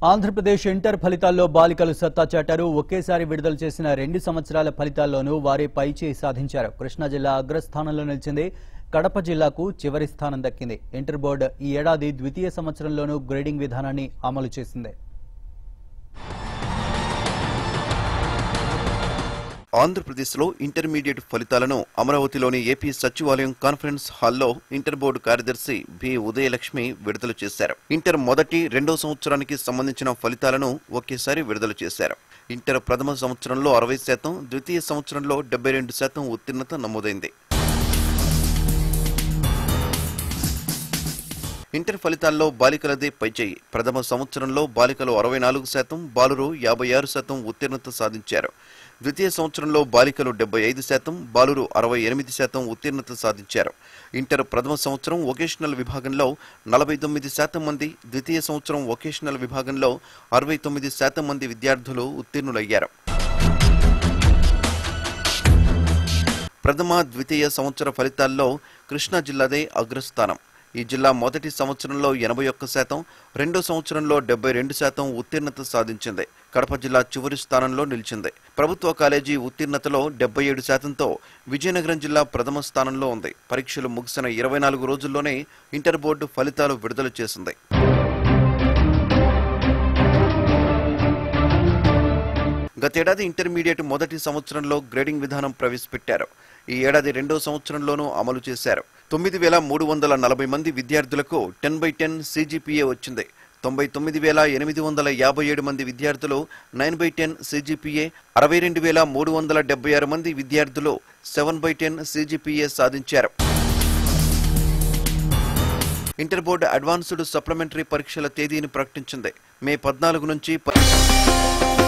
Andhra Pradesh inter ఫలితాల్లో బాలికలు సత్తా చాటారు ఒకేసారి విడుదల చేసిన రెండు సంవత్సరాల ఫలితాల్లోనూ వారే పైచేయి సాధించారు కృష్ణా జిల్లా అగ్రస్థానంలో నిలిచింది కడప జిల్లాకు చివరి స్థానం దక్కింది ఇంటర్ బోర్డు ఈ ఏడాది ద్వితీయ సంవత్సరంలోనూ గ్రేడింగ్ విధానాన్ని అమలు చేసింది ఆంధ్రప్రదేశ్లో ఇంటర్మీడియట్ ఫలితాలను అమరావతిలోని ఏపీ సచివాలయం కాన్ఫరెన్స్ హాల్లో ఇంటర్ బోర్డు కార్యదర్శి బి ఉదయలక్ష్మి విడుదల చేశారు ఇంటర్ మొదటి రెండో సంవత్సరానికి సంబంధించిన ఫలితాలను ఒకేసారి విడుదల చేశారు ఇంటర్ ప్రథమ సంవత్సరంలో అరవై శాతం ద్వితీయ సంవత్సరంలో డెబ్బై రెండు శాతం ఉత్తీర్ణత నమోదైంది ఇంటర్ ఫలితాల్లో బాలికలదే పైచేయి ప్రథమ సంవత్సరంలో బాలికలు అరవై నాలుగు శాతం బాలురు యాభై ఆరు శాతం ఉత్తీర్ణత సాధించారు ద్వితీయ సంవత్సరంలో బాలికలు డెబ్బై ఐదు శాతం బాలురు అరవై ఎనిమిది శాతం ఉత్తీర్ణత సాధించారు ఇంటర్ ప్రథమ సంవత్సరం వొకేషనల్ విభాగంలో నలభై తొమ్మిది శాతం మంది ద్వితీయ సంవత్సరం వొకేషనల్ విభాగంలో అరవై తొమ్మిది శాతం మంది విద్యార్థులు ఉత్తీర్ణులయ్యారు ప్రథమ ద్వితీయ సంవత్సర ఫలితాల్లో కృష్ణా జిల్లాదే అగ్రస్థానం ఈ జిల్లా మొదటి సంవత్సరంలో ఎనభై ఒక్క శాతం రెండో సంవత్సరంలో డెబ్బై రెండు శాతం ఉత్తీర్ణత సాధించింది కడప జిల్లా చివరి స్థానంలో నిలిచింది ప్రభుత్వ కాలేజీ ఉత్తీర్ణతలో డెబ్బై ఏడు శాతంతో విజయనగరం జిల్లా ప్రథమ స్థానంలో ఉంది పరీక్షలు ముగిసిన ఇరవై నాలుగు రోజుల్లోనే ఇంటర్ బోర్డు ఫలితాలు విడుదల చేసింది గతేడాది ఇంటర్మీడియట్ మొదటి సంవత్సరంలో గ్రేడింగ్ విధానం ప్రవేశపెట్టారు ఈ ఏడాది రెండో సంవత్సరంలోనూ అమలు చేశారు తొమ్మిది వేల మూడు వందల నలభై మంది విద్యార్థులకు టెన్ బై టెన్ సీజీపీఏ వచ్చింది తొంభై తొమ్మిది వేల ఎనిమిది వందల యాభై ఏడు మంది విద్యార్థులు నైన్ బై టెన్ సీజీపీఏ అరవై రెండు వేల మూడు వందల డెబ్బై ఆరు మంది విద్యార్థులు సెవెన్ బై టెన్ సీజీపీఏ సాధించారు ఇంటర్ బోర్డు అడ్వాన్స్డ్ సప్లిమెంటరీ పరీక్షల తేదీని ప్రకటించింది మే పద్నాలుగు నుంచి ప-